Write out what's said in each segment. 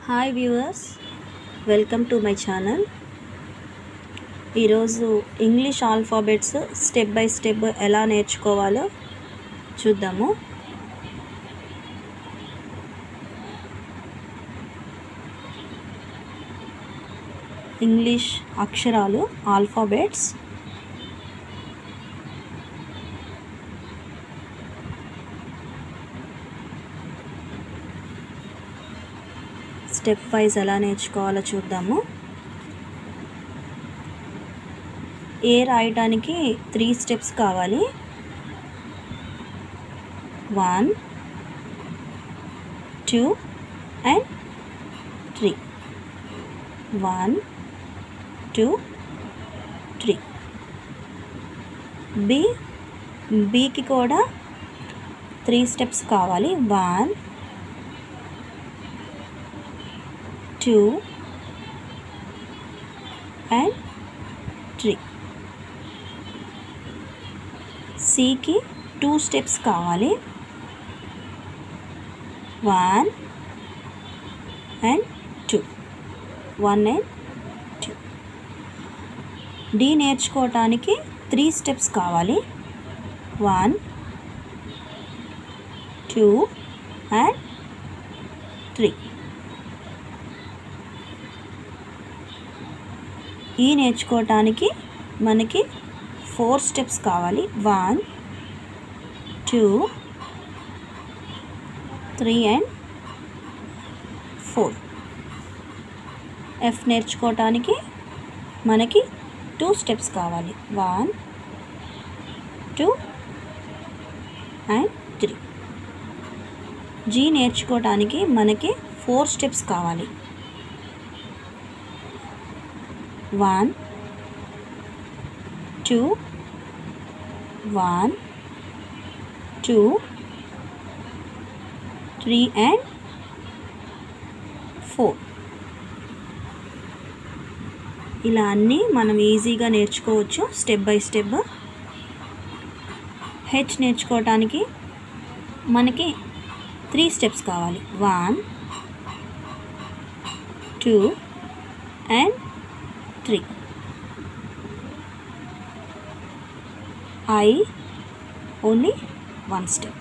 Hi viewers welcome to my channel ఈరోజు English alphabets step by step ఎలా నేర్చుకోవాలో చూద్దాము ఇంగ్లీష్ అక్షరాలు ఆల్ఫాబెట్స్ స్టెప్ వైజ్ ఎలా నేర్చుకోవాలో చూద్దాము ఏ రాయడానికి త్రీ స్టెప్స్ కావాలి one two and three one two three B బికి కూడా త్రీ స్టెప్స్ కావాలి వన్ టూ అండ్ త్రీ సికి టూ స్టెప్స్ కావాలి one and two one and two D నేర్చుకోవటానికి త్రీ స్టెప్స్ కావాలి one two and three E నేర్చుకోవటానికి మనకి ఫోర్ స్టెప్స్ కావాలి one two three and four F నేర్చుకోవటానికి మనకి టూ స్టెప్స్ కావాలి one two and three G నేర్చుకోవటానికి మనకి ఫోర్ స్టెప్స్ కావాలి one two one two three and four ఇలా అన్నీ మనం ఈజీగా నేర్చుకోవచ్చు స్టెప్ బై స్టెప్ హెచ్ నేర్చుకోవటానికి మనకి త్రీ స్టెప్స్ కావాలి one two and three I only one step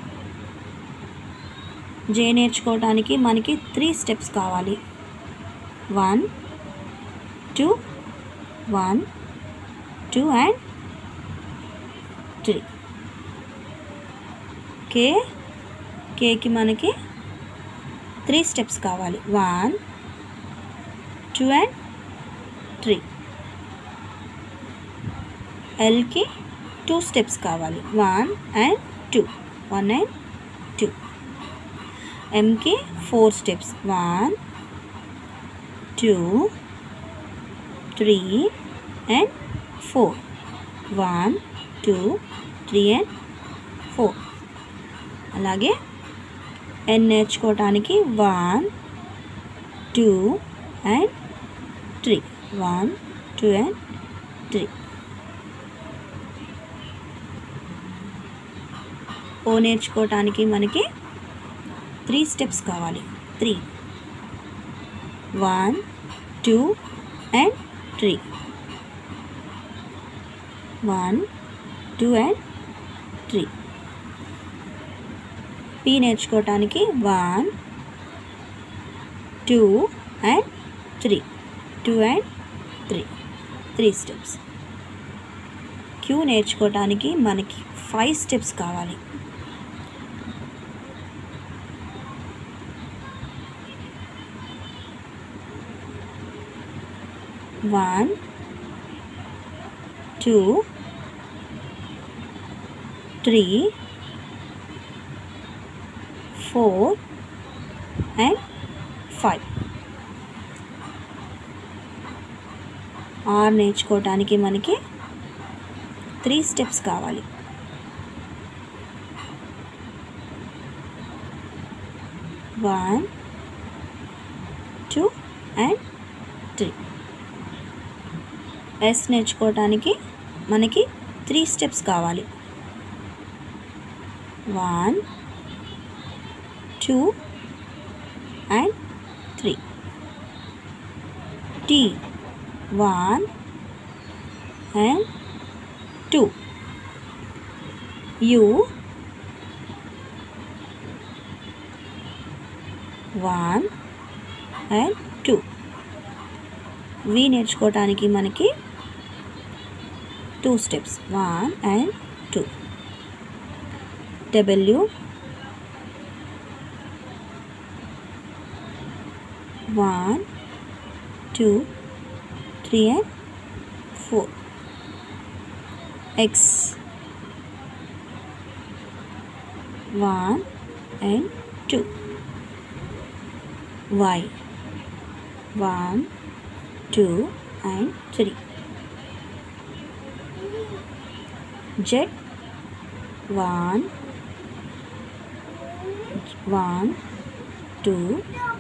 J నేర్చుకోవడానికి మనకి త్రీ స్టెప్స్ కావాలి one two one two and three K కేకి మనకి త్రీ స్టెప్స్ కావాలి వన్ టూ అండ్ త్రీ ఎల్కి టూ స్టెప్స్ కావాలి one and two one and two ఎంకి four steps one two three and four one two three and four అలాగే N నేర్చుకోవటానికి one two and three one two and three O నేర్చుకోవటానికి మనకి three steps కావాలి three one two and three one two and three P నేర్చుకోవటానికి one two and three two and three three steps Q నేర్చుకోవటానికి మనకి five steps కావాలి one two three four and five R నేర్చుకోవటానికి మనకి three steps కావాలి one two and three S నేర్చుకోవటానికి మనకి three steps కావాలి one two and three T. One and two. U. One and two. V నేర్చుకోవటానికి మనకి two steps one and two W one two three and four X one and two Y one two and three. Jet one, one, two,